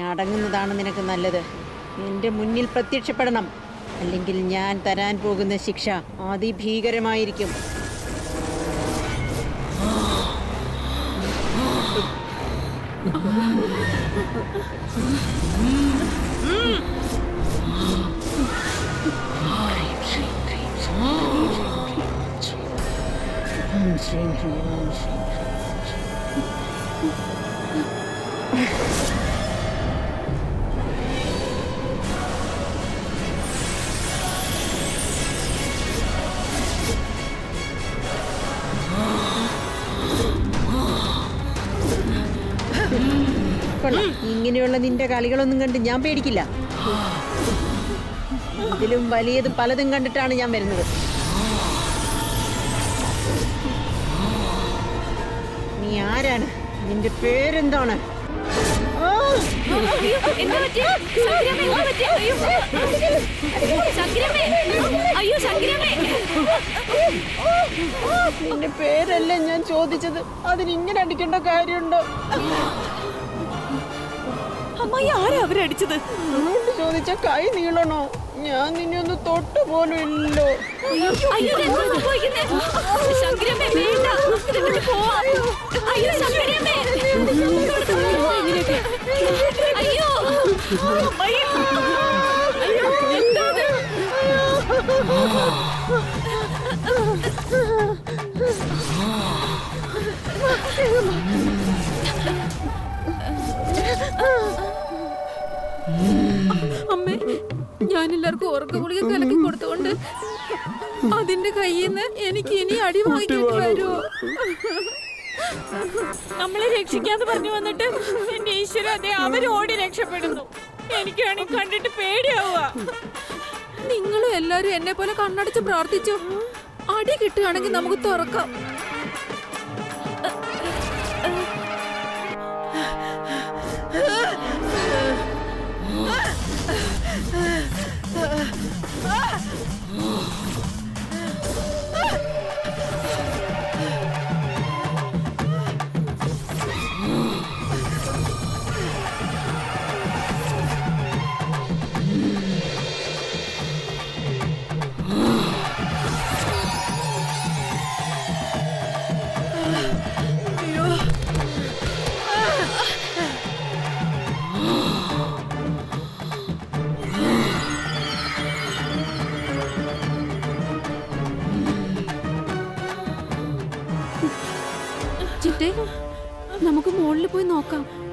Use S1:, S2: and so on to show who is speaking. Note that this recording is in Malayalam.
S1: അടങ്ങുന്നതാണ് നിനക്ക് നല്ലത് എൻ്റെ മുന്നിൽ പ്രത്യക്ഷപ്പെടണം അല്ലെങ്കിൽ ഞാൻ തരാൻ പോകുന്ന ശിക്ഷ അതിഭീകരമായിരിക്കും കൊള്ളാം. ഇങ്ങനെയുള്ള നിന്റെ കളികളൊന്നും കണ്ട് ഞാൻ പേടിക്കില്ല ഇതിലും വലിയത് പലതും കണ്ടിട്ടാണ് ഞാൻ വരുന്നത് നീ ആരാണ് നിന്റെ പേരെന്താണ് ആ!
S2: എന്താ പറ്റിയെ? ശങ്കരമ്മേ, എന്താ പറ്റിയെ? അയ്യോ. ശങ്കരമ്മേ. അയ്യോ ശങ്കരമ്മേ
S1: നിന്റെ പേരല്ലേ ഞാൻ ചോദിച്ചത് അതിന് ഇങ്ങനെ അടിക്കേണ്ട കാര്യമുണ്ടോ
S2: അമ്മായി ആരാ അവരടിച്ചത്
S1: അതുകൊണ്ട് ചോദിച്ച കൈ നീളണോ ഞാൻ നിന്നെ ഒന്ന് തൊട്ടു പോലും ഇല്ലല്ലോ
S2: അയ്യോ ഇതെന്താ സംഭവിക്കുന്നെ? ശങ്കരമ്മേ വേണ്ട ഇതിങ്ങോട്ട് പോവാ അയ്യോ ശങ്കരമ്മേ ഇങ്ങനെയൊക്കെ. അയ്യോ അമ്മായി. അയ്യോ എന്താ ഇത്? അമ്മേ ഞാൻ എല്ലാവർക്കും ഉറക്ക ഗുളിക കലക്കി കൊടുത്തോണ്ട് അതിന്റെ കയ്യിൽ നിന്ന് എനിക്ക് ഇനി അടി വാങ്ങിക്കേണ്ടി വരുമോ നമ്മളെ രക്ഷിക്കാന്ന് പറഞ്ഞു വന്നിട്ട് എന്റെ ഈശ്വര അതെ അവർ ഓടി രക്ഷപ്പെടുന്നു എനിക്കാണെങ്കിൽ കണ്ടിട്ട് പേടിയാവുക നിങ്ങളും എല്ലാരും എന്നെ പോലെ കണ്ണടച്ച് പ്രാർത്ഥിച്ചു അടി കിട്ടുകയാണെങ്കിൽ നമുക്ക് തുറക്കാം ചിറ്റേ നമുക്ക് മുകളിൽ പോയി നോക്കാം